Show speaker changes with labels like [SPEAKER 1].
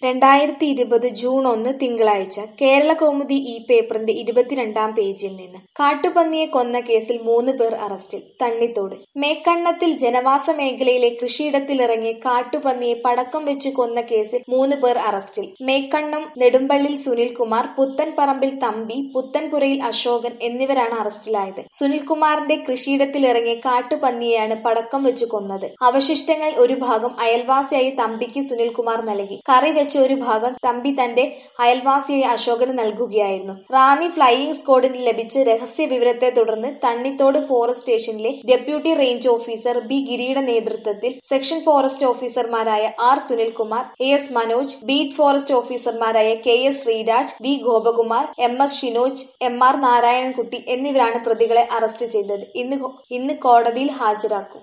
[SPEAKER 1] രണ്ടായിരത്തി ഇരുപത് ജൂൺ ഒന്ന് തിങ്കളാഴ്ച കേരളകൗമുദി ഈ പേപ്പറിന്റെ ഇരുപത്തിരണ്ടാം പേജിൽ നിന്ന് കാട്ടുപന്നിയെ കൊന്ന കേസിൽ മൂന്ന് പേർ അറസ്റ്റിൽ തണ്ണിത്തോട് മേക്കണ്ണത്തിൽ ജനവാസ മേഖലയിലെ കൃഷിയിടത്തിലിറങ്ങി കാട്ടുപന്നിയെ പടക്കം വെച്ച് കൊന്ന കേസിൽ മൂന്ന് പേർ അറസ്റ്റിൽ മേക്കണ്ണം നെടുമ്പള്ളിൽ സുനിൽകുമാർ പുത്തൻപറമ്പിൽ തമ്പി പുത്തൻപുരയിൽ അശോകൻ എന്നിവരാണ് അറസ്റ്റിലായത് സുനിൽകുമാറിന്റെ കൃഷിയിടത്തിലിറങ്ങിയ കാട്ടുപന്നിയെയാണ് പടക്കം വെച്ച് കൊന്നത് അവശിഷ്ടങ്ങൾ ഒരു ഭാഗം അയൽവാസിയായ തമ്പിക്ക് സുനിൽകുമാർ നൽകി കറി വെച്ച ഒരു ഭാഗം തമ്പി തന്റെ അയൽവാസിയായ അശോകന് നൽകുകയായിരുന്നു റാന്നി ഫ്ലൈയിംഗ് സ്ക്വാഡിന് ലഭിച്ച രഹസ്യ വിവരത്തെ തുടർന്ന് തണ്ണിത്തോട് ഫോറസ്റ്റ് സ്റ്റേഷനിലെ ഡെപ്യൂട്ടി റേഞ്ച് ഓഫീസർ ബി ഗിരിയുടെ നേതൃത്വത്തിൽ സെക്ഷൻ ഫോറസ്റ്റ് ഓഫീസർമാരായ R Sunilkumar A S Manoj beat forest ഓഫീസർമാരായ K S Sreeraj V Gopakumar M S Shinoj M R Narayanankutty എന്നിവരാണ് പ്രതികളെ അറസ്റ്റ് ചെയ്തത് ഇന്ന് ഇന്ന് കോടതിയിൽ ഹാജരാക്കും